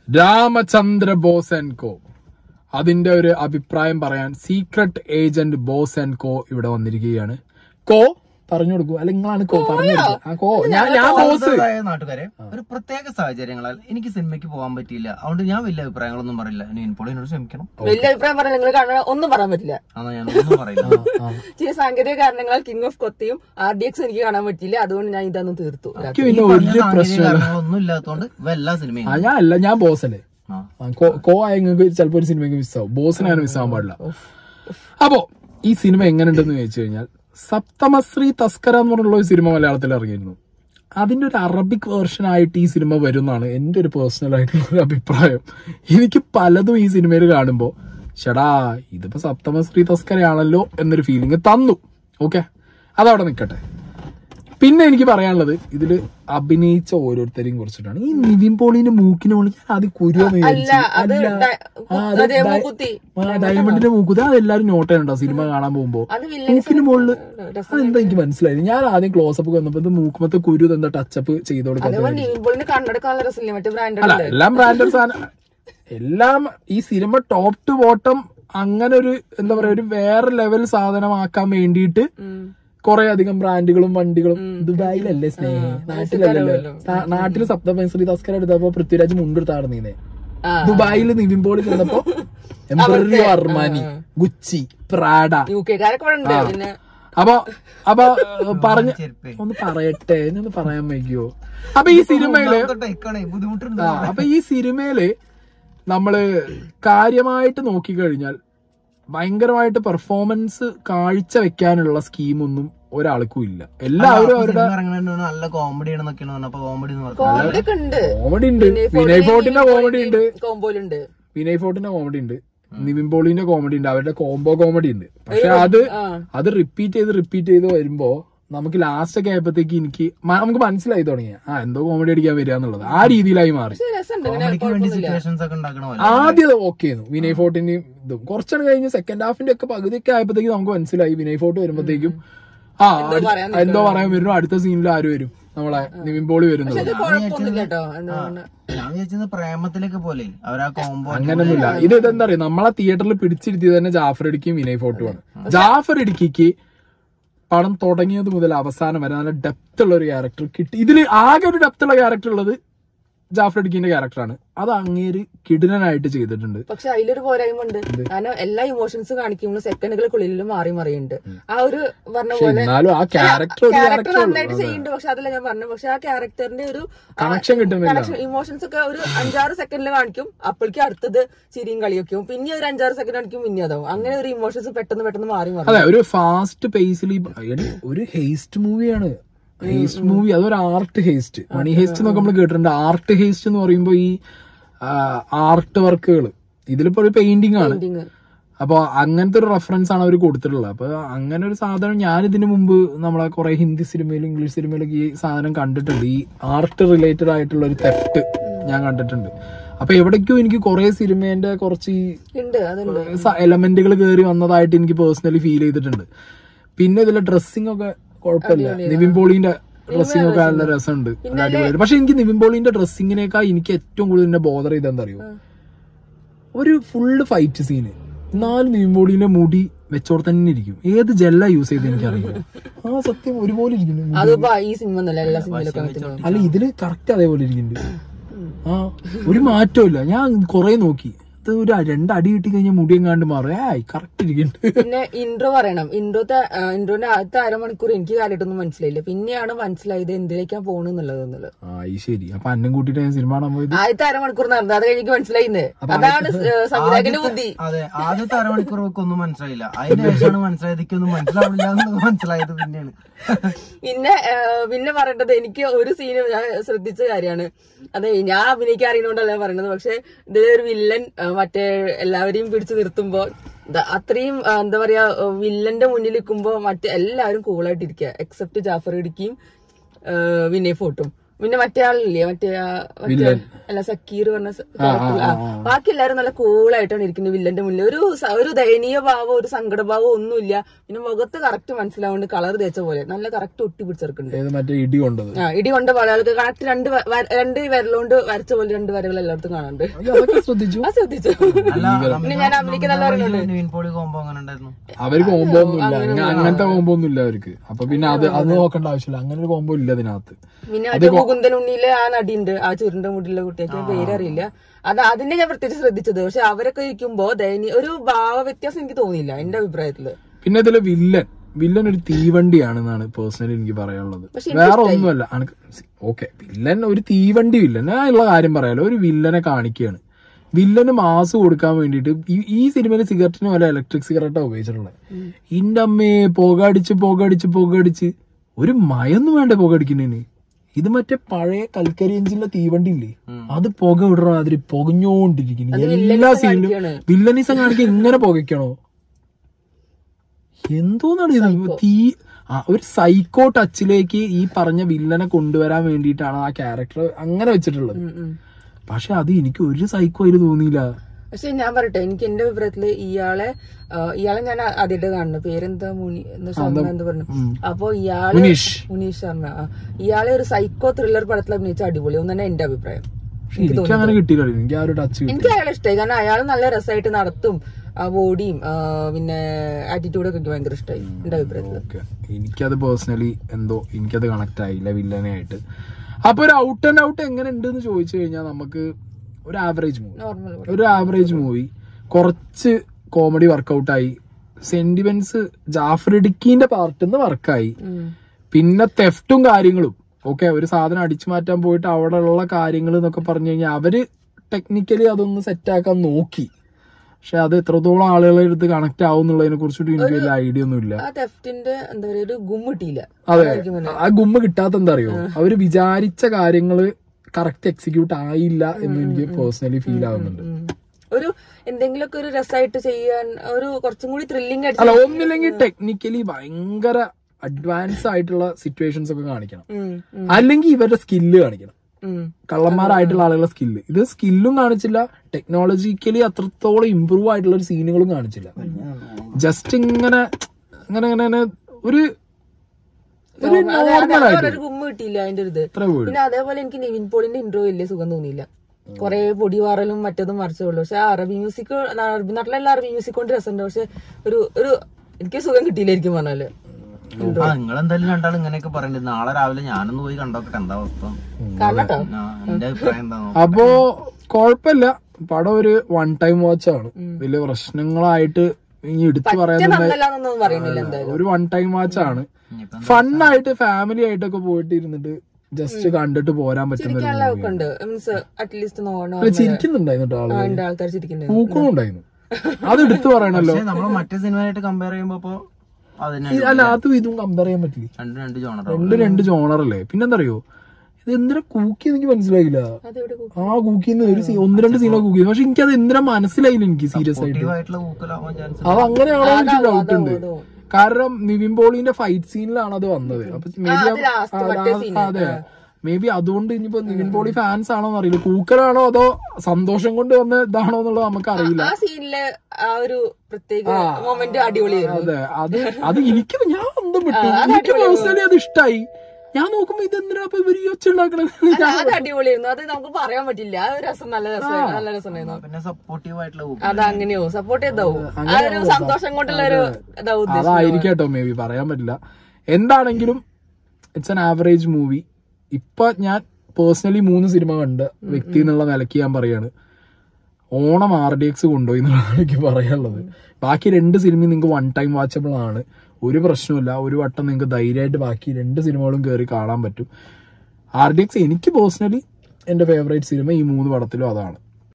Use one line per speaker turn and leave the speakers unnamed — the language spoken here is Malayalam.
രാമചന്ദ്ര ബോസ് ആൻഡ് കോ അതിന്റെ ഒരു അഭിപ്രായം പറയാൻ secret agent boss and co ഇവിടെ വന്നിരിക്കുകയാണ് കോ പറഞ്ഞു കൊടുക്കൂ അല്ല നിങ്ങളാണ് കോ പറഞ്ഞു കൊടുക്കൂ ആ കോ ഞാൻ ഞാൻ ബോസ്
സുഹൃത്തുക്കളായ നാട്ടുകാരെ ഒരു പ്രത്യേക സാഹചര്യങ്ങളാൽ എനിക്ക് സിനിമയ്ക്ക് പോകാൻ പറ്റിയില്ല അതുകൊണ്ട് ഞാൻ വലിയ അഭിപ്രായങ്ങളൊന്നും പറയില്ല ഇനി ഇപ്പോൾ എന്നോട് ക്ഷമിക്കണം
വലിയ അഭിപ്രായം പറഞ്ഞാൽ നിങ്ങൾ കാണാൻ ഒന്നും പറയാൻ പറ്റില്ല
അതാ ഞാൻ ഒന്നും പറയില്ല
ചില സാങ്കേതിക കാരണങ്ങളാൽ കിങ് ഓഫ് കൊത്തിയും ആർ ഡി എക്സ് എനിക്ക് കാണാൻ പറ്റിയില്ല അതുകൊണ്ട് ഞാൻ ഇതൊന്നും തീർത്തു
എനിക്ക്
ഈ
പിന്നെ
പറഞ്ഞ
ഒരു
സാങ്കേതിക
പ്രശ്നമില്ല
കാരണങ്ങളൊന്നും ഇല്ലാത്തതുകൊണ്ട് ഇവ എല്ലാ സിനിമയും
ആ ഞാൻ അല്ല ഞാൻ ബോസ് അല്ലേ
ആ.
ആ, കോ- കോ ആയ നിങ്ങൾക്ക് ചിലപ്പോ ഒരു സിനിമയ്ക്ക് മിസ്സാവും ബോസിനാണ് മിസ്സാവാൻ പാടില്ല അപ്പോ ഈ സിനിമ എങ്ങനെയുണ്ടെന്ന് ചോദിച്ചു കഴിഞ്ഞാൽ സപ്തമശ്രീ തസ്കര എന്ന് പറഞ്ഞുള്ള ഒരു സിനിമ മലയാളത്തിൽ ഇറങ്ങിയിരുന്നു അതിന്റെ ഒരു അറബിക് വേർഷൻ ആയിട്ട് ഈ സിനിമ വരുന്നതാണ് എന്റെ ഒരു പേഴ്സണൽ ആയിട്ടുള്ള ഒരു അഭിപ്രായം എനിക്ക് പലതും ഈ സിനിമയിൽ കാണുമ്പോ ഷടാ ഇതിപ്പോ സപ്തമശ്രീ തസ്കരയാണല്ലോ എന്നൊരു ഫീലിംഗ് തന്നു ഓക്കെ അതവിടെ നിൽക്കട്ടെ പിന്നെ എനിക്ക് പറയാനുള്ളത് ഇതില് അഭിനയിച്ച ഓരോരുത്തരെയും കുറിച്ചിട്ടാണ് ഈ നിവിൻ പോളിന്റെ മൂക്കിന് മുകളിൽ ഞാൻ ആദ്യം കുരുവെന്ന്
അല്ല
വിചാരിച്ചു
അത്
അല്ല.
ഡ-
ആ, അത്
അതേ
ഡയ-
മൂക്കുത്തി.
ആ, ഡയമണ്ടിന്റെ മൂക്കുത്തി അത് എല്ലാരും നോട്ട് ചെയ്യണ്ടോ സിനിമ കാണാൻ പോകുമ്പോ
അത് വില്ലൻസ്
മൂക്കിന് മുകളില് അതെന്താ എനിക്ക് മനസ്സിലായത് ഞാൻ ആദ്യം ക്ലോസപ്പ് വന്നപ്പോ ഇത് മൂക്കുമത്തെ കുരു എന്താ ടച്ചപ്പ് ചെയ്ത് കൊടുക്കാൻ
അതേപോലെ നീമ്പോളിന് കണ്ണെടുക്കാൻ നല്ല രസമില്ല മറ്റേ ബ്രാൻഡ്
അല്ല എല്ലാം ബ്രാൻഡഡ് സാധനം എല്ലാം ഈ സിനിമ ടോപ്പ് ടു ബോട്ടം അങ്ങനെ ഒരു എന്താ പറയാ ഒരു വേറെ ലെവൽ സാധനമാക്കാൻ വേണ്ടിയിട്ട് കുറെ അധികം ബ്രാൻഡുകളും വണ്ടികളും ദുബായിലല്ലേ സ്നേഹം നാട്ടിലല്ലല്ലോ നാ- നാട്ടില് സപ്തപൈസറി തസ്കര എടുത്തപ്പോ പൃഥ്വിരാജ് മുണ്ടെടുത്താടുന്നീനെ
ആ.
ദുബായിൽ നിവിൻ പോളി ചെന്നപ്പോ embroidery Armani Gucci Prada
U കെക്കാരൊക്കെ ഇവിടെ ഉണ്ട് പിന്നെ
അപ്പൊ അപ്പൊ പറഞ്ഞ
ചെരുപ്പേ.
ഒന്ന് പറയട്ടെ ഒന്ന് പറയാൻ വയ്ക്കോ അപ്പൊ ഈ സിനിമയില്
ടൈക്കാണേ ബുദ്ധിമുട്ടുണ്ട്
ആ അപ്പൊ ഈ സിനിമയില് നമ്മള് കാര്യമായിട്ട് നോക്കിക്കഴിഞ്ഞാൽ ഭയങ്കരമായിട്ട് പെർഫോമൻസ് കാഴ്ച വെക്കാനുള്ള സ്കീമൊന്നും ഒരാൾക്കും ഇല്ല എല്ലാവരും അവരുടെ
സിനിമ ഇറങ്ങണ നല്ല കോമഡി ആണെന്നൊക്കെയാണ് പറഞ്ഞത് അപ്പൊ കോമഡി എന്ന് പറഞ്ഞു
കോമഡി ഒക്കെ ഉണ്ട്
കോമഡി ഉണ്ട് വിനയ് ഫോർട്ടിന്റെ കോമഡി ഉണ്ട്
കോമ്പോയിലുണ്ട്
വിനയ് ഫോർട്ടിന്റെ കോമഡി ഉണ്ട് നിവിൻ പോളിന്റെ കോമഡി ഉണ്ട് അവരുടെ കോംബോ കോമഡി ഉണ്ട് പക്ഷെ അത്
ആ.
അത് റിപ്പീറ്റ് ചെയ്ത് റിപ്പീറ്റ് ചെയ്ത് വരുമ്പോ നമുക്ക് ലാസ്റ്റ് ഒക്കെ ആയപ്പോഴത്തേക്ക് എനിക്ക് മ- നമുക്ക് മനസ്സിലായി തുടങ്ങി ആ എന്തോ കോമഡി അടിക്കാൻ വരിക എന്നുള്ളത് ആ രീതിയിലായി മാറി
പക്ഷെ രസമുണ്ട് ഇങ്ങനെ
കോമഡിക്ക് വേണ്ടി
കുഴപ്പമൊന്നുമില്ല.
സിറ്റുവേഷൻസ് ഒക്കെ ഉണ്ടാക്കണ പോലെ
ആദ്യം ഓക്കെ ആയിരുന്നു വിനയ് ഫോർട്ടിന്റെയും ഇതും കുറച്ചാണ് കഴിഞ്ഞ് സെക്കൻഡ് ഹാഫിന്റെ ഒക്കെ പകുതിയൊക്കെ ആയപ്പോഴത്തേക്ക് നമുക്ക് മനസ്സിലായി വിനയ് ഫോർട്ട് വരുമ്പോഴത്തേക്കും ആ അടുത്ത-
പറയാൻ
എന്തോ പറയാൻ വരും അടുത്ത സീനിൽ ആര് വരും നമ്മളെ നിവിൻ പോളി വരുന്നത്
ഇത് കുഴപ്പമൊന്നുമില്ല കേട്ടോ എന്താ പറഞ്ഞ
ഞാൻ വിചാരിച്ചത് പ്രേമത്തിലേക്ക് പോലെ അവരാ കോംബോ
അങ്ങനൊന്നുമില്ല ഇത് ഇതെന്താ പറയാ നമ്മളെ തിയേറ്ററിൽ പിടിച്ചിരുത്തിയത് തന്നെ ജാഫർ ഇടുക്കിയും വിനയ് ഫോർട്ടുമാണ് ജാഫർ ഇടുക്കിക്ക് പടം തുടങ്ങിയത് മുതൽ അവസാനം വരെ നല്ല ഡെപ്ത് ഉള്ള ഒരു ക്യാരക്ടർ കിട്ടി ഇതിൽ ആകെ ഒരു ഡെപ്ത് ഉള്ള ക്യാരക്ടർ ഉള്ളത് ജാഫർ ഇടുക്കിന്റെ ക്യാരക്ടറാണ് അത് അങ്ങേര് കിടിലനായിട്ട് ചെയ്തിട്ടുണ്ട്
പക്ഷെ അതിലൊരു പോരായ്മ ഉണ്ട് കാരണം എല്ലാ ഇമോഷൻസ് കാണിക്കുമ്പോൾ സെക്കൻഡുകൾക്കുള്ളിൽ മാറി മറിയുണ്ട് ആ ഒരു പറഞ്ഞ
പക്ഷെ
പോലെ
എന്നാലും ആ ക്യാരക്ടർ ഒരു
ക്യാരക്ടർ
ക്യാരക്ടർ
നന്നായിട്ട് ചെയ്യുന്നുണ്ട് പക്ഷെ അതല്ല ഞാൻ പറഞ്ഞു പക്ഷെ ആ ക്യാരക്ടറിന്റെ ഒരു
കണക്ഷൻ കിട്ടുന്നില്ല
ഇമോഷൻസ് ഒക്കെ ഒരു അഞ്ചാറ് സെക്കൻഡിൽ കാണിക്കും അപ്പോഴേക്കും അടുത്തത് ചിരിയും കളിയൊക്കെയും പിന്നെ ഒരു അഞ്ചാറ് സെക്കൻഡ് കാണിക്കും പിന്നെ അതാവും അങ്ങനെ ഒരു ഇമോഷൻസ് പെട്ടെന്ന് പെട്ടെന്ന് മാറി മാറി
അതെ ഒരു ഫാസ്റ്റ് പേസിൽ ഒരു ഹേസ്റ്റ് മൂവിയാണ് ഹേസ്റ്റ് മൂവി അതൊരു ആർട്ട് ഹേസ്റ്റ് മണി ഹേസ്റ്റ് എന്നൊക്കെ നമ്മൾ കേട്ടിട്ടുണ്ട് ആർട്ട് ഹേസ്റ്റ് എന്ന് പറയുമ്പോൾ ഈ ആർട്ട് വർക്കുകൾ ഇതിലിപ്പോ ഒരു പെയിന്റിംഗ് ആണ്
Ending.
അപ്പൊ അങ്ങനത്തെ ഒരു റെഫറൻസ് ആണ് അവർ കൊടുത്തിട്ടുള്ളത് അപ്പൊ അങ്ങനെ ഒരു സാധനം ഞാൻ ഇതിനു മുമ്പ് നമ്മളെ കുറെ ഹിന്ദി സിനിമയിലും ഇംഗ്ലീഷ് സിനിമയിലൊക്കെ ഈ സാധനം കണ്ടിട്ടുണ്ട് ഈ ആർട്ട് റിലേറ്റഡ് ആയിട്ടുള്ള ഒരു തെഫ്റ്റ് ഞാൻ കണ്ടിട്ടുണ്ട് അപ്പൊ എവിടേക്കോ എനിക്ക് കുറെ സിനിമേന്റെ കുറച്ച് ഈ
ഉണ്ട് അതുണ്ട്
എലമെന്റുകൾ കയറി വന്നതായിട്ട് എനിക്ക് പേഴ്സണലി ഫീൽ ചെയ്തിട്ടുണ്ട് പിന്നെ ഇതിലെ ഡ്രസ്സിംഗ് ഒക്കെ കുഴപ്പമില്ല നിവിൻ പോളിന്റെ ഡ്രസ്സിംഗ് ഒക്കെ നല്ല രസമുണ്ട് നല്ല അടിപൊളിയായിട്ട് പക്ഷെ എനിക്ക് നിവിൻ പോളിന്റെ ഡ്രസ്സിങ്ങിനേക്കാൾ എനിക്ക് ഏറ്റവും കൂടുതൽ എന്നെ ബോധർ ചെയ്ത് എന്താ അറിയോ ഒരു ഫുള്ള് ഫൈറ്റ് സീന് എന്നാലും നിവിൻ പോളിന്റെ മുടി വെച്ചോടെ തന്നെ ഇരിക്കും ഏത് ജെല്ല യൂസ് ചെയ്ത് എനിക്കറിയില്ല ആ സത്യം ഒരുപോലെ ഇരിക്കുന്നു മുടി.
അതിപ്പോ ഈ സിനിമ ഒന്നല്ല എല്ലാ സിനിമയിലൊക്കെ അങ്ങനെ
അല്ല ഇതില് കറക്റ്റ് അതേപോലെ ഇരിക്കുന്നുണ്ട് ആ ഒരു മാറ്റവും ഇല്ല ഞാൻ കൊറേ നോക്കി ഇത് ഒരു രണ്ടടി കിട്ടി കഴിഞ്ഞാൽ മുടിയും കാണ്ട് മാറും ഏയ് കറക്റ്റ് ഇരിക്കുന്നുണ്ട്
പിന്നെ ഇൻട്രോ പറയണം ഇൻട്രോത്തെ ഇൻട്രോന്റെ ആദ്യത്തെ അരമണിക്കൂർ എനിക്ക് കാര്യമായിട്ടൊന്നും മനസ്സിലായില്ല പിന്നെയാണ് മനസ്സിലായത് എന്തിലേക്കാ പോണെന്നുള്ളത് എന്നുള്ളത്
ആ ഈ ശരി അപ്പൊ അന്നം കൂട്ടിട്ട് ഞാൻ സിനിമ കാണാൻ പോയത്
ആദ്യത്തെ അരമണിക്കൂർ നടന്നത് അത് കഴിഞ്ഞ് മനസ്സിലായിന്ന് അതാണ് ഏഹ് സംവിധായകന്റെ ബുദ്ധി
അതെ ആദ്യത്തെ അരമണിക്കൂർ ഒന്നും മനസ്സിലായില്ല അതിന് ശേഷമാണ് മനസ്സിലായത് എനിക്കൊന്നും മനസ്സിലാവില്ല എന്ന് മനസ്സിലായത് പിന്നെയാണ്
പിന്നെ ഏഹ്, പിന്നെ പറയേണ്ടത് എനിക്ക് ഒരു സീന് ഞാൻ ശ്രദ്ധിച്ച കാര്യമാണ് അതെ ഞാൻ അഭിനയിക്കാൻ അറിയുന്നോണ്ടല്ല പറയുന്നത് പക്ഷെ ഇതിലൊരു വില്ലൻ ഏഹ്, മറ്റേ എല്ലാവരെയും പിടിച്ചു നിർത്തുമ്പോ ദ- അത്രയും ഏഹ്, എന്താ പറയാ ഏഹ്, വില്ലന്റെ മുന്നിൽ നിൽക്കുമ്പോ മറ്റേ എല്ലാവരും കൂളായിട്ട് ഇരിക്കുക എക്സെപ്റ്റ് ജാഫർ ഇടിക്കും വിനയ് ഫോർട്ടും പിന്നെ മറ്റേ ആളില്ലേ മറ്റേ ആ, മറ്റേ
വില്ലൻ.
അല്ല സക്കീർ പറഞ്ഞ സ- character. ആ, ബാക്കി എല്ലാരും നല്ല കൂളായിട്ടാണ് ഇരിക്കുന്നത് വില്ലന്റെ മുന്നിൽ ഒരു സ- ഒരു ദയനീയ ഭാവം ഒരു സങ്കടഭാവം ഒന്നുമില്ല പിന്നെ മുഖത്ത് കറക്റ്റ് മനസ്സിലാവുകൊണ്ട് കളർ തേച്ച പോലെ നല്ല കറക്റ്റ് ഒട്ടി പിടിച്ചെടുക്കുന്നുണ്ട്
ഏത് മറ്റേ ഇടി കൊണ്ടത്
ആ ഇടി കൊണ്ട പോലെ ആൾക്ക് കറക്റ്റ് രണ്ട് വ- വര- രണ്ട് വിരലുകൊണ്ട് വരച്ച പോലെ രണ്ട് വരകൾ എല്ലായിടത്തും കാണാനുണ്ട്
അയ്യോ, അതൊക്കെ ശ്രദ്ധിച്ചു
ആ ശ്രദ്ധിച്ചു
അല്ല
പിന്നെ ഞാൻ അമേരിക്ക നല്ല പറയുന്നുണ്ട്
നിവിൻ പോളി കോമ്പോ അങ്ങനെ ഉണ്ടായിരുന്നു
അവർക്ക് കോമ്പോ ഒന്നും ഇല്ല അങ്ങ- അങ്ങനത്തെ കോമ്പോ ഒന്നും ഇല്ല അവർക്ക് അപ്പൊ പിന്നെ അത് അത് നോക്കേണ്ട ആവശ്യമില്ല അങ്ങനെ ഒരു കോമ്പോ ഇല്ല അതിനകത്ത്
പിന്നെ മറ്റേ മുകുന്ദൻ ഉണ്ണിയിലെ ആ നടിയുണ്ട് ആ ചുരുണ്ട മുടിയുള്ള കുട്ടിയൊക്കെ പേരറിയില്ല അത് അതിനെ ഞാൻ പ്രത്യേകിച്ച് ശ്രദ്ധിച്ചത് പക്ഷെ അവരൊക്കെ ഇരിക്കുമ്പോ ദയനീയ ഒരു ഭാവ വ്യത്യാസം എനിക്ക് തോന്നിയില്ല എന്റെ അഭിപ്രായത്തില്
പിന്നെ ഇതിലെ വില്ലൻ വില്ലൻ ഒരു തീവണ്ടിയാണെന്നാണ് പേഴ്സണലി എനിക്ക് പറയാനുള്ളത്
പക്ഷെ
വേറെ ഒന്നുമല്ല ഓക്കെ വില്ലൻ ഒരു തീവണ്ടി വില്ലൻ ഞാൻ ഉള്ള കാര്യം പറയാലോ ഒരു വില്ലനെ കാണിക്കുകയാണ് വില്ലന് മാസ് കൊടുക്കാൻ വേണ്ടിയിട്ട് ഈ- ഈ സിനിമയിൽ സിഗരറ്റിന് പോലെ ഇലക്ട്രിക് സിഗരറ്റാ ഉപയോഗിച്ചിട്ടുള്ളത് ഇന്റെ അമ്മേ പുകടിച്ച് പുകടിച്ച് പുകടിച്ച് ഒരു മയൊന്നും വേണ്ട പുകടിക്കുന്നതിന് ഇത് മറ്റേ പഴയ കൽക്കരി എഞ്ചിന്റെ തീവണ്ടി ഇല്ലേ അത് പുക വിടണ അതിൽ പുകഞ്ഞോണ്ടിരിക്കുന്നു എല്ലാ സീനിലും
കാണിക്കുകയാണ്.
വില്ലനിസം കാണിക്കാൻ ഇങ്ങനെ പുകയ്ക്കണോ എന്തോന്നാണ് ഇത് തീ ആ, ഒരു സൈക്കോ ടച്ചിലേക്ക് ഈ പറഞ്ഞ വില്ലനെ കൊണ്ടുവരാൻ വേണ്ടിയിട്ടാണ് ആ ക്യാരക്ടർ അങ്ങനെ വെച്ചിട്ടുള്ളത്
ഉം, ഉം.
പക്ഷെ അത് എനിക്ക് ഒരു സൈക്കോ അതിൽ തോന്നിയില്ല
പക്ഷെ ഞാൻ പറയട്ടെ എനിക്ക് എന്റെ അഭിപ്രായത്തില് ഇയാളെ ആ, ഇയാളെ ഞാൻ ആദ്യമായിട്ട് കാണുന്നു പേരെന്താ മുനി എന്താ ശർമ്മ എന്താ പറഞ്ഞു അപ്പൊ ഇയാള്
മുനീഷ്.
മുനീഷ് ശർമ്മ ആ. ഇയാളെ ഒരു സൈക്കോ ത്രില്ലർ പടത്തിൽ അഭിനയിച്ച അടിപൊളി ഒന്നെ എന്റെ അഭിപ്രായം
പക്ഷെ എനിക്ക് അങ്ങനെ കിട്ടിയില്ല എനിക്ക് ആ ഒരു ടച്ച് കിട്ടി
എനിക്ക് അയാളെ ഇഷ്ടമായി കാരണം അയാൾ നല്ല രസമായിട്ട് നടത്തും ആ ബോഡിയും ആ, പിന്നെ ആറ്റിറ്റ്യൂഡൊക്കെ എനിക്ക് ഭയങ്കര ഇഷ്ടമായി എന്റെ അഭിപ്രായത്തില്
ഓക്കെ എനിക്കത് പേഴ്സണലി എന്തോ എനിക്കത് കണക്ട് ആയില്ല വില്ലനായിട്ട് അപ്പൊ ഒരു ഔട്ട് ആൻഡ് ഔട്ട് എങ്ങനെ ഉണ്ട് എന്ന് ചോദിച്ചു കഴിഞ്ഞാൽ നമുക്ക് ഒരു ആവറേജ് മൂവി
നോർമൽ
ഒരു ആവറേജ് മൂവി കുറച്ച് കോമഡി വർക്കൗട്ടായി സെന്റിമെന്റ്സ് ജാഫർ ഇടുക്കിന്റെ പാർട്ടിൽ നിന്ന് വർക്കായി പിന്നെ തെഫ്റ്റും കാര്യങ്ങളും ഓക്കെ ഒരു സാധനം അടിച്ചു മാറ്റാൻ പോയിട്ട് അവിടെ ഉള്ള കാര്യങ്ങൾ എന്നൊക്കെ പറഞ്ഞു കഴിഞ്ഞാൽ അവര് ടെക്നിക്കലി അതൊന്ന് സെറ്റാക്കാൻ നോക്കി പക്ഷെ അത് എത്രത്തോളം ആളുകളെ അടുത്ത് കണക്ട് ആവും എന്നുള്ളതിനെ കുറിച്ചിട്ട് എനിക്ക് വലിയ ഐഡിയ ഒന്നും ഇല്ല
ആ തെഫ്റ്റിന്റെ എന്താ പറയാ ഒരു ഗും കിട്ടിയില്ല
അതെ ആ ഗുമ്മ കിട്ടാത്ത എന്താ അറിയോ അവര് വിചാരിച്ച കാര്യങ്ങള് കറക്റ്റ് എക്സിക്യൂട്ട് ആയില്ല എന്ന് എനിക്ക് പേഴ്സണലി ഫീൽ ആവുന്നുണ്ട്
ഉം. ഒരു എന്തെങ്കിലുമൊക്കെ ഒരു രസമായിട്ട് ചെയ്യാൻ ഒരു കുറച്ചും കൂടി ത്രില്ലിംഗ് ആയിട്ട്
അല്ല ഒന്നില്ലെങ്കിൽ ടെക്നിക്കലി ഭയങ്കര അഡ്വാൻസ് ആയിട്ടുള്ള സിറ്റുവേഷൻസ് ഒക്കെ കാണിക്കണം
ഉം, ഉം,
അല്ലെങ്കിൽ ഇവരുടെ സ്കില്ല് കാണിക്കണം
ഉം.
കള്ളന്മാരായിട്ടുള്ള ആളുകളുടെ സ്കില്ല് ഇത് സ്കില്ലും കാണിച്ചില്ല ടെക്നോളജിക്കലി അത്രത്തോളം ഇമ്പ്രൂവ് ആയിട്ടുള്ള ഒരു സീനുകളും കാണിച്ചില്ല ജസ്റ്റ് ഇങ്ങനെ അങ്ങനെ അങ്ങനെ അങ്ങനെ ഒരു ഒരു
അതെ, അതെ,
നോർമൽ
അതെ,
ആയിട്ട്
ഒരു ഗുമ്മ കിട്ടിയില്ല അതിന്റെ ഒരു ഇത്
ഇത്ര വീട്
പിന്നെ അതേപോലെ എനിക്ക് നിവിൻ പോളിന്റെ ഇൻട്രോ വലിയ സുഖം തോന്നിയില്ല കൊറേ പൊടി വാറലും മറ്റതും മറിച്ചുള്ളൂ പക്ഷെ ആ അറബി മ്യൂസിക് അറബി നാട്ടിലെല്ലാം അറബി മ്യൂസിക് കൊണ്ട് രസമുണ്ട് പക്ഷെ ഒരു ഒരു എനിക്ക് സുഖം കിട്ടിയില്ലായിരിക്കും പറഞ്ഞാല്
ആ നിങ്ങൾ എന്തായാലും രണ്ടാളും ഇങ്ങനെയൊക്കെ പറയുന്നുണ്ട് നാളെ രാവിലെ ഞാനൊന്ന് പോയി കണ്ടോക്കട്ടെ എന്താ അവസ്ഥ
കാണട്ടോ
ആ, എന്റെ അഭിപ്രായം എന്താ
അപ്പോ കൊഴപ്പില്ല പടം ഒരു വൺ ടൈം വാച്ച് ആണ് വലിയ പ്രശ്നങ്ങളായിട്ട് ഇനി എടുത്തു പറയുന്നത്
നന്നല്ലാന്നൊന്നും പറയുന്നില്ല എന്തായാലും
ഒരു വൺ ടൈം വാച്ച് ആണ് ഫണ്ണായിട്ട് ഫാമിലി ആയിട്ടൊക്കെ പോയിട്ട് ഇരുന്നിട്ട് ജസ്റ്റ് കണ്ടിട്ട് പോരാൻ പറ്റുന്ന ഒരു
ചിരിക്കാനുള്ള ഒക്കെ ഉണ്ട് മീൻസ് അറ്റ്ലീസ്റ്റ് നോണോ
movie. ചിരിക്കുന്നുണ്ടായിരുന്നു കേട്ടോ ആളുകൾ
ഉണ്ട് ആൾക്കാർ ചിരിക്കുന്നുണ്ട്
പൂക്കളും ഉണ്ടായിരുന്നു അത് എടുത്തു പറയണല്ലോ
പക്ഷെ നമ്മള് മറ്റേ സിനിമയായിട്ട് കമ്പയർ ചെയ്യുമ്പോ ഇപ്പൊ അതിന്
ഈ- അല്ല അതും ഇതും കമ്പയർ ചെയ്യാൻ പറ്റില്ല
രണ്ട് രണ്ട് ജോണർ
രണ്ട് രണ്ട് ജോണറല്ലേ പിന്നെന്താ അറിയോ ഇത് എന്തിനാ കൂക്കി എനിക്ക് മനസ്സിലായില്ല
അതെവിടെ
ആ കൂക്കിന്ന് ഒരു scene- ഒന്ന് രണ്ട് സീനോ കൂക്കി പക്ഷെ എനിക്ക് അത് എന്തിനാ മനസ്സിലായില്ല എനിക്ക് സീരിയസ് ആയിട്ട്
ആയിട്ടുള്ള ഊക്കലാവാൻ ചാൻസ്
അത് അങ്ങനെയാണോ എനിക്ക് ഡൗട്ട് ഉണ്ട് കാരണം നിവിൻ പോളിന്റെ ഫൈറ്റ് സീനിലാണ് അത് വന്നത് അപ്പൊ മേ ബി
അത് last മറ്റേ scene.
അതെ മേ ബി അതുകൊണ്ട് ഇനിയിപ്പോ നിവിൻ പോളി ഫാൻസ് ആണോ അറിയില്ല കൂക്കലാണോ അതോ സന്തോഷം കൊണ്ട് വന്ന ഇതാണോ എന്നുള്ളത് നമുക്ക് അറിയില്ല
ആ സീനിലെ ആ ഒരു പ്രത്യേക മൊമെന്റ് അടിപൊളിയായിരുന്നു
അതെ അത് അത് എനിക്ക് ഞാൻ ഒന്നും വിട്ടു എനിക്ക് പേഴ്സണലി അത് ഇഷ്ടായി ഞാൻ നോക്കുമ്പോ ഇതെന്തിനാ ഇപ്പൊ ഇവര് ഈ ഒച്ച ഉണ്ടാക്കണത്
അല്ല, അത് അടിപൊളിയായിരുന്നു അത് നമുക്ക് പറയാൻ പറ്റില്ല ആ ഒരു രസം നല്ല രസമായിരുന്നു നല്ല രസമായിരുന്നു
പിന്നെ സപ്പോർട്ടീവ് ആയിട്ടുള്ള ഊക്ക്
അത് അങ്ങനെയോ സപ്പോർട്ട് ചെയ്താവും ആ ഒരു സന്തോഷം കൊണ്ടുള്ള ഒരു ഇതാവും ഉദ്ദേശിച്ചത്.
അതായിരിക്കും കേട്ടോ മേ ബി പറയാൻ പറ്റില്ല എന്താണെങ്കിലും ഇറ്റ്സ് ആൻ ആവറേജ് മൂവി ഇപ്പൊ ഞാൻ പേഴ്സണലി മൂന്ന് സിനിമ കണ്ട വ്യക്തി എന്നുള്ള നിലയ്ക്ക് ഞാൻ പറയാണ് ഓണം ആർ ഡി എക്സ് കൊണ്ടുപോയി എന്നുള്ളതാണ് എനിക്ക് പറയാനുള്ളത് ബാക്കി രണ്ട് സിനിമയും നിങ്ങൾക്ക് വൺ ടൈം വാച്ചബിൾ ആണ് ഒരു പ്രശ്നമില്ല ഒരു വട്ടം നിങ്ങൾക്ക് ധൈര്യമായിട്ട് ബാക്കി രണ്ട് സിനിമകളും കയറി കാണാൻ പറ്റും ആർ ഡി എക്സ് എനിക്ക് പേഴ്സണലി എന്റെ ഫേവറേറ്റ് സിനിമ ഈ മൂന്ന് പടത്തിലും അതാണ്